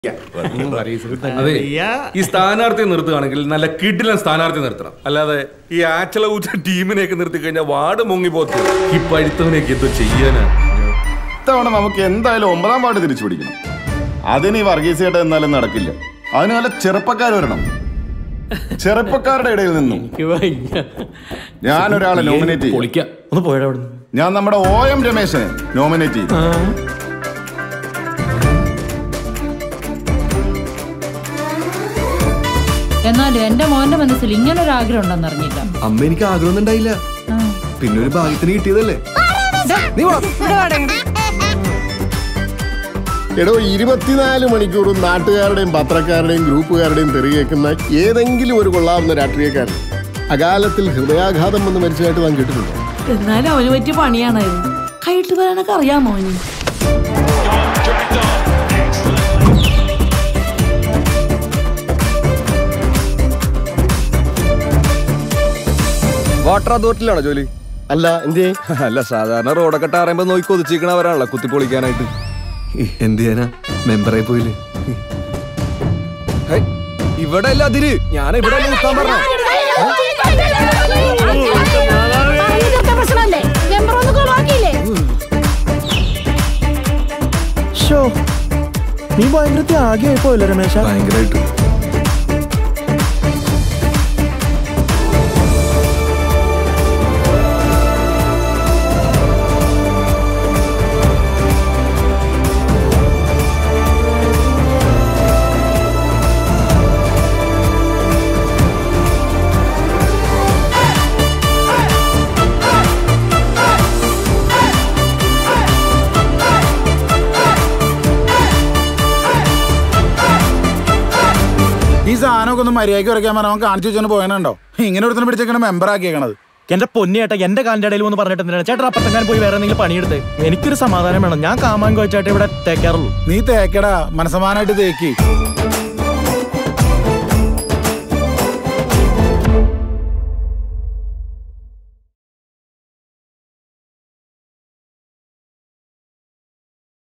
അതെ ഈ സ്ഥാനാർത്ഥിയെ നിർത്തുകയാണെങ്കിൽ നല്ല കിഡിലൻ സ്ഥാനാർത്ഥി നിർത്തണം അല്ലാതെ ഈ ആച്ചള ഊച്ച ടീമിനെയൊക്കെ നിർത്തി കഴിഞ്ഞാൽ വാർഡ് മുങ്ങിപ്പോത്ത് ഈ പഴുത്തവനെയൊക്കെ എന്തോ ചെയ്യാനാ ഇത്തവണ നമുക്ക് എന്തായാലും ഒമ്പതാം വാർഡ് തിരിച്ചു പിടിക്കണം അതിന് ഈ വർഗീസിയേട്ട എന്നാലും നടക്കില്ല അതിന് നല്ല ചെറുപ്പക്കാർ വരണം ചെറുപ്പക്കാരുടെ ഇടയിൽ നിന്നും ഞാൻ ഒരാളെ നോമിനേറ്റ് ചെയ്യും പൊളിക്ക ഒന്ന് പോയടാ അവിടുന്ന് ഞാൻ നമ്മുടെ ഒ എം രമേശനെ നോമിനേറ്റ് ചെയ്തു എന്നാലും എന്റെ മോന്റെ മനസ്സിൽ ഇങ്ങനെ ഒരു ആഗ്രഹം ഉണ്ടെന്ന് അറിഞ്ഞില്ല അമ്മ എനിക്ക് ആഗ്രഹം ഉണ്ടായില്ല പിന്നെ ഒരു ഭാഗ്യത്തിന് കിട്ടിയതല്ലേ നീ വാ. എടോ ഇരുപത്തിനാല് മണിക്കൂറും നാട്ടുകാരുടെയും പത്രക്കാരുടെയും ഗ്രൂപ്പുകാരുടെയും തെറി കേൾക്കുന്ന ഏതെങ്കിലും ഒരു കൊള്ളാവുന്ന രാഷ്ട്രീയക്കാരൻ അകാലത്തിൽ ഹൃദയാഘാതം വന്ന് മരിച്ചതായിട്ട് താൻ കേട്ടിട്ടുണ്ടോ എന്നാലും അവന് പറ്റിയ പണിയാണത് കൈയിട്ട് വരാനൊക്കെ അറിയാമോ അവന് വാട്ടർ അതോറിറ്റിയിലാണോ ജോലി അല്ല എന്തേ അല്ല സാധാരണ റോഡൊക്കെ ടാറുമ്പോ നോക്കി കൊതിച്ചിരിക്കണവരാണല്ലോ കുത്തിപ്പൊളിക്കാനായിട്ട് എന്ത് ചെയ്യാനാ മെമ്പറായി പോയില്ലേ ഹേയ്, ഇവിടെ അല്ല അതിര് ഞാൻ ഇവിടെ അല്ലേ നിർത്താൻ പറഞ്ഞ നീ ഭയങ്കര ത്യാഗിയായി പോയല്ലോ രമേശ ഭയങ്കരമായിട്ട് ഈ സാധനമൊക്കെ ഒന്ന് മര്യാദയ്ക്ക് വരയ്ക്കാൻ പറഞ്ഞാൽ അവൻ കാണിച്ചു വെച്ചാൽ പോയനുണ്ടോ ഇങ്ങനെ ഒരുത്തനെ പിടിച്ചേക്കണ മെമ്പർ ആക്കിയേക്കണത് എന്റെ പൊന്നി ചേട്ടാ എന്റെ കാലിന്റെ ഇടയിൽ ഒന്ന് പറഞ്ഞിട്ട് എന്തിനാണ് ചേട്ടാ അപ്പത്തെങ്ങാൻ പോയി വേറെ എന്തെങ്കിലും പണിയെടുത്ത് എനിക്കൊരു സമാധാനം വേണം ഞാൻ കാമാൻ കോച്ചായിട്ട് ഇവിടെ തേക്കാറുള്ളൂ നീ തേക്കടാ മനസ്സമാനായിട്ട് തേക്കി